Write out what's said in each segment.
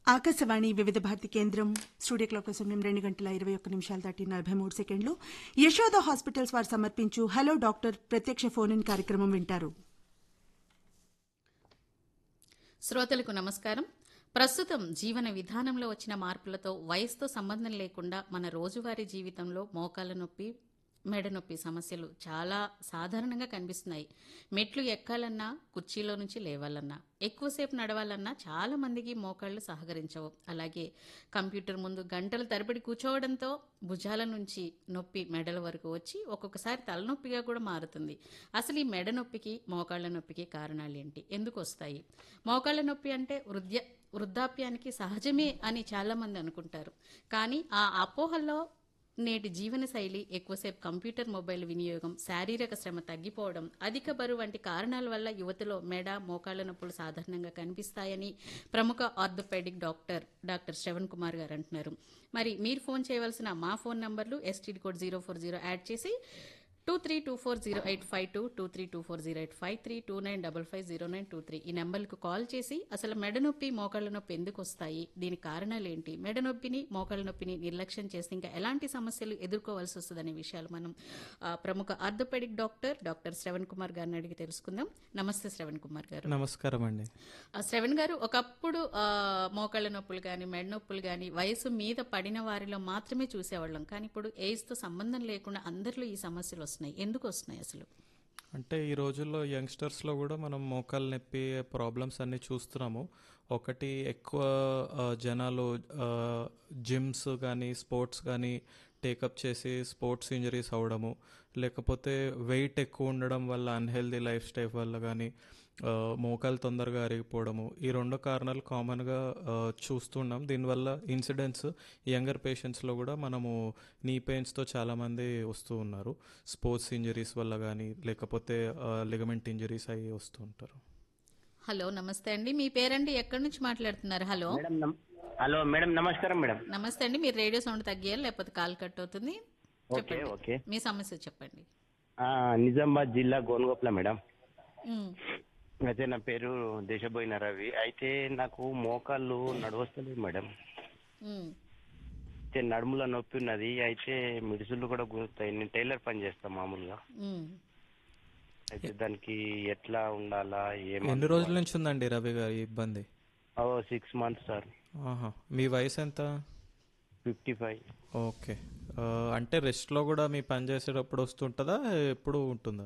ఆకాశవాణి వివిధ భారతి కేంద్రం studio clock సమయం రెండు గంటల ఇరవై ఒక్క నిమిషాలు దాటి నలభై మూడు సెకండ్లు యశోద హాస్పిటల్స్ వారు సమర్పించు హలో డాక్టర్ ప్రత్యక్ష ఫోన్ ఇన్ కార్యక్రమం వింటారు శ్రోతలకు నమస్కారం ప్రస్తుతం జీవన విధానంలో వచ్చిన మార్పులతో వయసుతో సంబంధం లేకుండా మన రోజువారీ జీవితంలో మోకాల నొప్పి మెడ నొప్పి సమస్యలు చాలా సాధారణంగా కనిపిస్తున్నాయి మెట్లు ఎక్కాలన్నా కుర్చీలో నుంచి లేవాలన్నా ఎక్కువసేపు నడవాలన్నా చాలా మందికి మోకాళ్ళు సహకరించవు అలాగే కంప్యూటర్ ముందు గంటల తరబడి కూర్చోవడంతో భుజాల నుంచి నొప్పి మెడల వరకు వచ్చి ఒక్కొక్కసారి తలనొప్పిగా కూడా మారుతుంది అసలు ఈ మెడ నొప్పికి మోకాళ్ళ నొప్పికి కారణాలు ఏంటి ఎందుకు వస్తాయి మోకాళ్ళ నొప్పి అంటే వృద్ధ్య వృద్ధాప్యానికి సహజమే అని చాలామంది అనుకుంటారు కానీ ఆ అపోహల్లో నేటి జీవనశైలి ఎక్కువసేపు కంప్యూటర్ మొబైల్ వినియోగం శారీరక శ్రమ తగ్గిపోవడం అధిక బరువు వంటి కారణాల వల్ల యువతలో మెడ మోకాళ్ళ నొప్పులు సాధారణంగా కనిపిస్తాయని ప్రముఖ orthopaedic doctor doctor Shravan Kumar garu అంటున్నారు మరి మీరు ఫోన్ చేయవలసిన మా phone numbers STD code zero four zero add చేసి two three two four zero eight five two two three two four zero eight five three two nine double five zero nine two three ఈ నెంబర్లకు call చేసి అసలు మెడ నొప్పి మోకాళ్ళ నొప్పి ఎందుకు వస్తాయి దీని కారణాలు ఏంటి మెడ నొప్పిని మోకాళ్ళ నొప్పిని నిర్లక్ష్యం చేస్తే ఇంకా ఎలాంటి సమస్యలు ఎదుర్కోవాల్సి వస్తుందనే విషయాలు మనం ఆ, ప్రముఖ orthopaedic doctor doctor Shravan Kumar గారిని అడిగి తెలుసుకుందాం నమస్తే శ్రవణ్ కుమార్ గారు నమస్కారం అండి ఆ, శ్రవణ్ గారు ఒకప్పుడు ఆ, మోకాళ్ళ నొప్పులు కానీ మెడ నొప్పులు కానీ వయసు మీద పడిన వారిలో మాత్రమే చూసేవాళ్ళం కానీ ఇప్పుడు ఏజ్తో సంబంధం లేకుండా అందరిలో ఈ సమస్యలు వస్తున్నాయి ఎందుకు వస్తున్నాయి అసలు అంటే ఈ రోజుల్లో యంగ్స్టర్స్లో కూడా మనం మోకాలు నొప్పి ప్రాబ్లమ్స్ అన్ని చూస్తున్నాము ఒకటి ఎక్కువ ఆ, జనాలు జిమ్స్ కానీ స్పోర్ట్స్ కానీ టేకప్ చేసి స్పోర్ట్స్ ఇంజరీస్ అవ్వడము లేకపోతే వెయిట్ ఎక్కువ ఉండడం వల్ల అన్హెల్దీ లైఫ్ స్టైల్ వల్ల కానీ మోకాలు తొందరగా అరిగిపోవడము ఈ రెండు కారణాలు కామన్గా చూస్తున్నాం దీనివల్ల ఇన్సిడెంట్స్ యంగర్ పేషెంట్స్లో కూడా మనము నీ పెయిన్స్తో చాలామంది వస్తూ ఉన్నారు స్పోర్ట్స్ ఇంజరీస్ వల్ల కానీ లేకపోతే లిగమెంట్ ఇంజరీస్ అయ్యి వస్తూ ఉంటారు హలో నమస్తే అండి మీ పేరండి ఎక్కడి నుంచి మాట్లాడుతున్నారు హలో మేడం నమ్- హలో మేడం నమస్కారం మేడం నమస్తే అండి మీరు రేడియో సౌండ్ తగ్గియాలి లేకపోతే కాల్ కట్ అవుతుంది ఓకే చెప్పండి ఓకే మీ సమస్య చెప్పండి ఆ, నిజామాబాద్ జిల్లా గోన్గోప్ల మేడం ఉమ్, అయితే నా పేరు దేశబోయిన రవి అయితే నాకు మోకాళ్ళు నడవస్తలేదు మేడం ఉమ్, అయితే నడుముల నొప్పి ఉన్నది అయితే మిడిసులు కూడా గుంజుతాయి నేను టైలర్ పని చేస్తాను మామూలుగా ఉమ్. అయితే దానికి ఎట్లా ఉండాలా ఎన్ని ఏమో రోజుల నుంచి ఉందండి రవి గారి ఈ ఇబ్బంది ఓ సిక్స్ మంత్స్ సార్ ఆహా మీ వయసు ఎంత ఫిఫ్టీ ఫైవ్ ఓకే ఆ, అంటే రెస్ట్లో కూడా మీ పని చేసేటప్పుడు వస్తుంటుందా ఎప్పుడు ఉంటుందా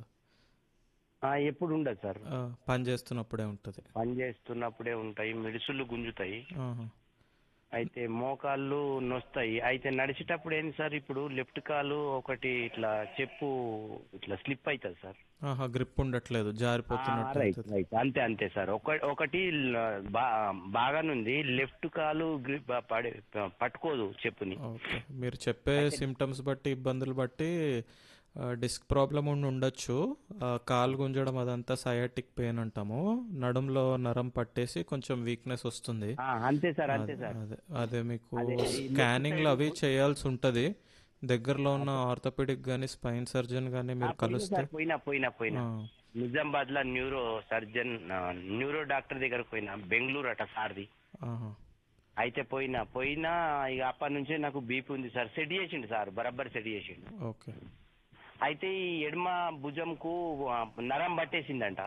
ఎప్పుడు ఉండదు సార్ ఆ, పని చేస్తున్నప్పుడే ఉంటుంది పని చేస్తున్నప్పుడే ఉంటాయి మిడిసులు గుంజుతాయి ఆహా. అయితే మోకాళ్ళు నొస్తాయి అయితే నడిచేటప్పుడు ఏంటి సార్ ఇప్పుడు లెఫ్ట్ కాలు ఒకటి ఇట్లా చెప్పు ఇట్లా స్లిప్ అవుతుంది సార్ ఆహా గ్రిప్ ఉండట్లేదు జారిపోతున్నట్టు రైట్ అవుతుంది. రైట్ అంతే అంతే సార్ ఒక ఒకటి ల- బా- బాగానుంది లెఫ్ట్ కాలు గ్రిప్ పడి పట్టుకోదు చెప్పుని ఓకే మీరు చెప్పే సిమ్టమ్స్ బట్టి ఇబ్బందులు బట్టి డిస్క్ ప్రాబ్లం ఉండి ఉండొచ్చు ఆ, కాలు గుంజడం అదంతా సయాటిక్ పెయిన్ అంటాము నడుంలో నరం పట్టేసి కొంచెం వీక్నెస్ వస్తుంది ఆ, అంతే సార్ అంతే సార్ అదే అదే మీకు స్కానింగ్లు అవి చేయాల్సి ఉంటుంది దగ్గరలో ఉన్న ఆర్థోపెడిక్ కానీ స్పైన్ సర్జన్ కానీ మీరు కలిస్తే సార్ పోయినా పోయినా పోయినా ఆ, నిజామాబాద్ లో న్యూరో సర్జన్ ఆ, న్యూరో డాక్టర్ దగ్గర పోయినా బెంగళూరు అట సార్ది ఆహా. అయితే పోయినా పోయినా ఇక అప్పటి నుంచే నాకు బీపీ ఉంది సార్ సెట్ చేసిండు సార్ బరబ్బర్ సెట్ చేసిండు ఓకే అయితే ఈ ఎడమ భుజంకు ఆ, నరం పట్టేసిందంట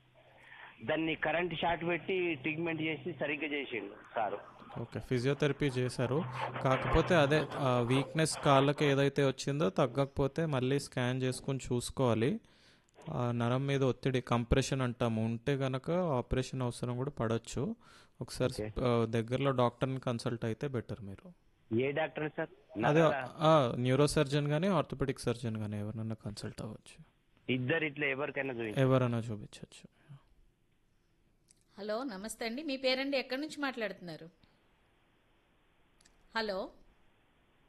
దాన్ని కరెంట్ షాట్ పెట్టి ట్రీట్మెంట్ చేసి సరిగ్గా చేసిండు సారు ఓకే ఫిజియోథెరపీ చేశారు కాకపోతే అదే వీక్నెస్ కాళ్ళకి ఏదైతే వచ్చిందో తగ్గకపోతే మళ్ళీ స్కాన్ చేసుకొని చూసుకోవాలి ఆ నరం మీద ఒత్తిడి కంప్రెషన్ అంటాము ఉంటే గనక ఆపరేషన్ అవసరం కూడా పడవచ్చు ఒకసారి ఆ, దగ్గరలో డాక్టర్ని కన్సల్ట్ అయితే బెటర్ మీరు ఏ డాక్టర్ సార్ అదే న్యూరో సర్జన్ కానీ ఆర్థోపెడిక్ సర్జన్ కానీ ఎవరైనా కన్సల్ట్ అవ్వచ్చు ఇద్దరు ఇట్లా ఎవరికైనా చూపించు ఎవరైనా చూపించవచ్చు హలో నమస్తే అండి మీ పేరండి ఎక్కడి నుంచి మాట్లాడుతున్నారు హలో